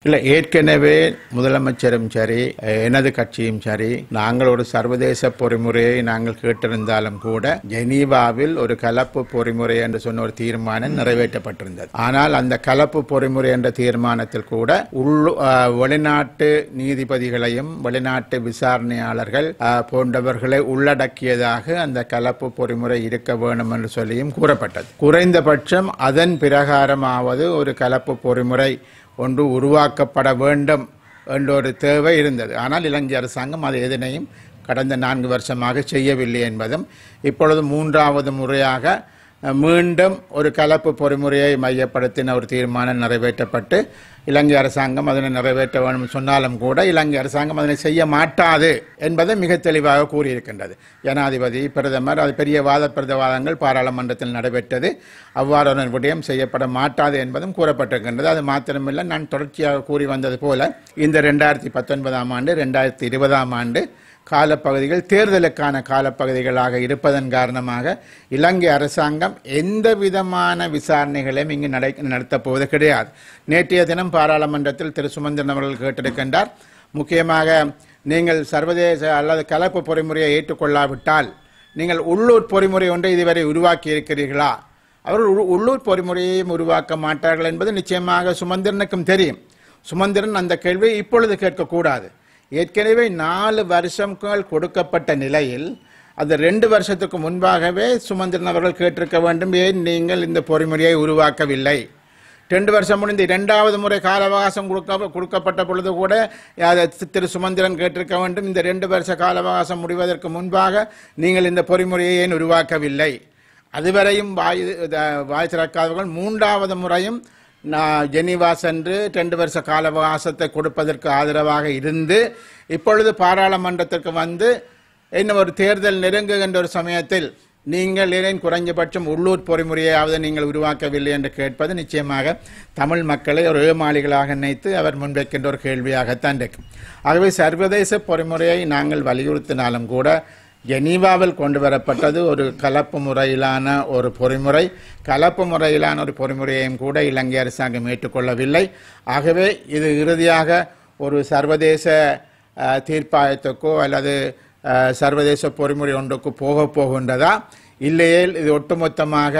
இல்ல ஏற்கனவே முதலமைச்சரும் சரி எனது கட்சியும் சரி நாங்கள் ஒரு சர்வதேச பொறிமுறையை நாங்கள் கேட்டிருந்தாலும் கூட ஜெனீவாவில் ஒரு கலப்பு பொறிமுறை என்று சொன்ன ஒரு தீர்மானம் நிறைவேற்றப்பட்டிருந்தது ஆனால் அந்த கலப்பு பொறிமுறை என்ற தீர்மானத்தில் கூட உள்ளு அஹ், வெளிநாட்டு நீதிபதிகளையும் வெளிநாட்டு விசாரணையாளர்கள் அஹ், போன்றவர்களை உள்ளடக்கியதாக அந்த கலப்பு பொறிமுறை இருக்க வேண்டும் என்று சொல்லியும் கூறப்பட்டது குறைந்தபட்சம் அதன் பிரகாரமாவது ஒரு கலப்பு பொறிமுறை ஒன்று உருவாக்கப்பட வேண்டும் என்ற ஒரு தேவை இருந்தது ஆனால் இலங்கை அரசாங்கம் அது எதனையும் கடந்த நான்கு வருஷமாக செய்யவில்லை என்பதும் இப்பொழுது மூன்றாவது முறையாக அஹ், மீண்டும் ஒரு கலப்பு பொறிமுறையை மையப்படுத்தின ஒரு தீர்மானம் நிறைவேற்றப்பட்டு இலங்கை அரசாங்கம் அதனை நிறைவேற்ற வேண்டும் சொன்னாலும் கூட இலங்கை அரசாங்கம் அதனை செய்ய மாட்டாது என்பதை மிக தெளிவாக கூறியிருக்கின்றது ஜனாதிபதி பிரதமர் அது பெரிய வாத பிரதிவாதங்கள் பாராளுமன்றத்தில் நடைபெற்றது அவ்வாறான ஒரு விடயம் செய்யப்பட மாட்டாது என்பதும் கூறப்பட்டிருக்கின்றது அது மாத்திரமில்லை நான் தொடர்ச்சியாக கூறி வந்தது போல இந்த ரெண்டாயிரத்தி பத்தொன்பதாம் ஆண்டு ரெண்டாயிரத்தி இருபதாம் ஆண்டு காலப்பகுதிகள் தேர்தலுக்கான காலப்பகுதிகளாக இருப்பதன் காரணமாக இலங்கை அரசாங்கம் எந்த விதமான விசாரணைகளையும் இங்கு நடை நடத்தப் போவது கிடையாது நேற்றைய தினம் பாராளுமன்றத்தில் திரு சுமந்திரன் அவர்கள் கேட்டிருக்கின்றார் முக்கியமாக நீங்கள் சர்வதேச அல்லது கலப்பு பொறிமுறையை ஏற்றுக்கொள்ளாவிட்டால் நீங்கள் உள்ளூர் பொறிமுறை ஒன்றை இதுவரை உருவாக்கி இருக்கிறீர்களா அவர்கள் உள்- உள்ளூர் பொறிமுறையையும் உருவாக்க மாட்டார்கள் என்பது நிச்சயமாக சுமந்திரனுக்கும் தெரியும் சுமந்திரன் அந்த கேள்வியை இப்பொழுது கேட்கக்கூடாது ஏற்கனவே நாலு வருஷங்கள் கொடுக்கப்பட்ட நிலையில் அது ரெண்டு வருஷத்துக்கு முன்பாகவே சுமந்திரன் அவர்கள் கேட்டிருக்க வேண்டும் ஏன் நீங்கள் இந்த பொறிமுறையை உருவாக்கவில்லை ரெண்டு வருஷம் முடிந்து இரண்டாவது முறை கால அவகாசம் கொடுக்க கொடுக்கப்பட்ட பொழுது கூட அதை திரு சுமந்திரன் கேட்டிருக்க வேண்டும் இந்த ரெண்டு வருஷ கால அவகாசம் முடிவதற்கு முன்பாக நீங்கள் இந்த பொறிமுறையை ஏன் உருவாக்கவில்லை அதுவரையும் வாய் த- வாய் திறக்காதவர்கள் மூன்றாவது முறையும் நான் ஜெனீவா சென்று ரெண்டு வருஷ கால அவகாசத்தை கொடுப்பதற்கு ஆதரவாக இருந்து இப்பொழுது பாராளுமன்றத்திற்கு வந்து இன்னும் ஒரு தேர்தல் நெருங்குகின்ற ஒரு சமயத்தில் நீங்கள் ஏன் குறைஞ்சபட்சம் உள்ளூர் பொறிமுறையாவது நீங்கள் உருவாக்கவில்லை என்று கேட்பது நிச்சயமாக தமிழ் மக்களை ஒரு ஏமாளிகளாக நினைத்து அவர் முன்வைக்கின்ற ஒரு கேள்வியாகத்தான் இருக்கும் ஆகவே சர்வதேச பொறிமுறையை நாங்கள் வலியுறுத்தினாலும் கூட ஜெனீவாவில் கொண்டு வரப்பட்டது ஒரு கலப்பு முறையிலான ஒரு பொறிமுறை கலப்பு முறையிலான ஒரு பொறிமுறையையும் கூட இலங்கை அரசாங்கம் ஏற்றுக்கொள்ளவில்லை ஆகவே இது இறுதியாக ஒரு சர்வதேச அஹ், தீர்ப்பாயத்துக்கோ அல்லது அஹ், சர்வதேச பொறிமுறை ஒன்றுக்கு போக போகின்றதா இல்லையேல் இது ஒட்டுமொத்தமாக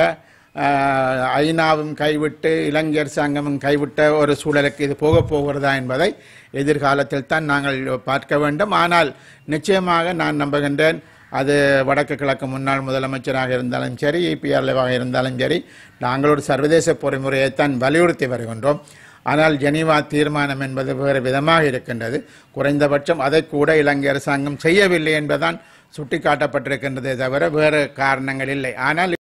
அஹ், ஐநாவும் கைவிட்டு இலங்கை அரசாங்கமும் கைவிட்ட ஒரு சூழலுக்கு இது போக போகிறதா என்பதை எதிர்காலத்தில் தான் நாங்கள் பார்க்க வேண்டும் ஆனால் நிச்சயமாக நான் நம்புகின்றேன் அது வடக்கு கிழக்கு முன்னாள் முதலமைச்சராக இருந்தாலும் சரி இபிஆர்லேவாக இருந்தாலும் சரி நாங்கள் ஒரு சர்வதேச பொறிமுறையைத்தான் வலியுறுத்தி வருகின்றோம் ஆனால் ஜெனீவா தீர்மானம் என்பது வேறு விதமாக இருக்கின்றது குறைந்தபட்சம் அதை கூட இலங்கை அரசாங்கம் செய்யவில்லை என்பதுதான் சுட்டிக்காட்டப்பட்டிருக்கின்றதே தவிர வேறு காரணங்கள் இல்லை ஆனால்